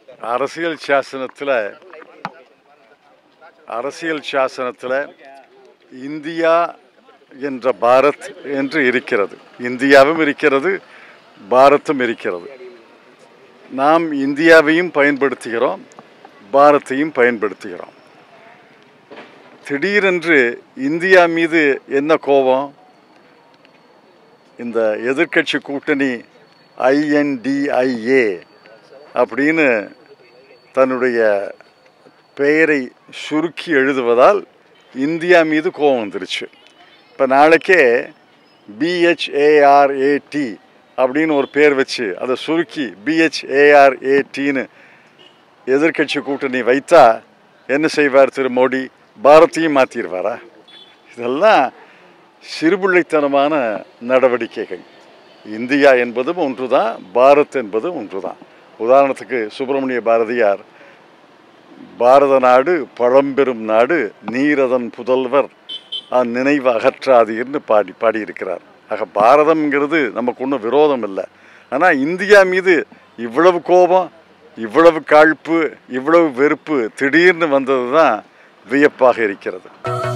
அரசியல் சாசனத்தில் அரசியல் சாசனத்தில் இந்தியா என்ற பாரத் என்று இருக்கிறது இந்தியாவும் இருக்கிறது பாரத்தும் இருக்கிறது நாம் இந்தியாவையும் பயன்படுத்துகிறோம் பாரத்தையும் பயன்படுத்துகிறோம் திடீரென்று இந்தியா மீது என்ன கோபம் இந்த எதிர்க்கட்சி கூட்டணி ஐஎன்டிஐஏ அப்படின்னு தன்னுடைய பெயரை சுருக்கி எழுதுவதால் இந்தியா மீது கோபம் வந்துருச்சு இப்போ நாளைக்கே பிஹெச்ஏஆர்ஏடி அப்படின்னு ஒரு பேர் வச்சு அதை சுருக்கி பிஹெச்ஏஆர்ஏடின்னு எதிர்க்கட்சி கூட்டணி வைத்தா என்ன செய்வார் திரு மோடி பாரத்தையும் மாற்றிடுவாரா இதெல்லாம் சிறுபிள்ளைத்தனமான நடவடிக்கைகள் இந்தியா என்பதும் ஒன்றுதான் பாரத் என்பதும் ஒன்றுதான் உதாரணத்துக்கு சுப்பிரமணிய பாரதியார் பாரத நாடு பழம்பெரும் நாடு நீரதன் புதல்வர் அந்நினைவு அகற்றாதீர்னு பாடி பாடியிருக்கிறார் ஆக பாரதம்ங்கிறது நமக்கு ஒன்றும் விரோதம் இல்லை ஆனால் இந்தியா மீது இவ்வளவு கோபம் இவ்வளவு காழ்ப்பு இவ்வளவு வெறுப்பு திடீர்னு வந்தது தான் வியப்பாக இருக்கிறது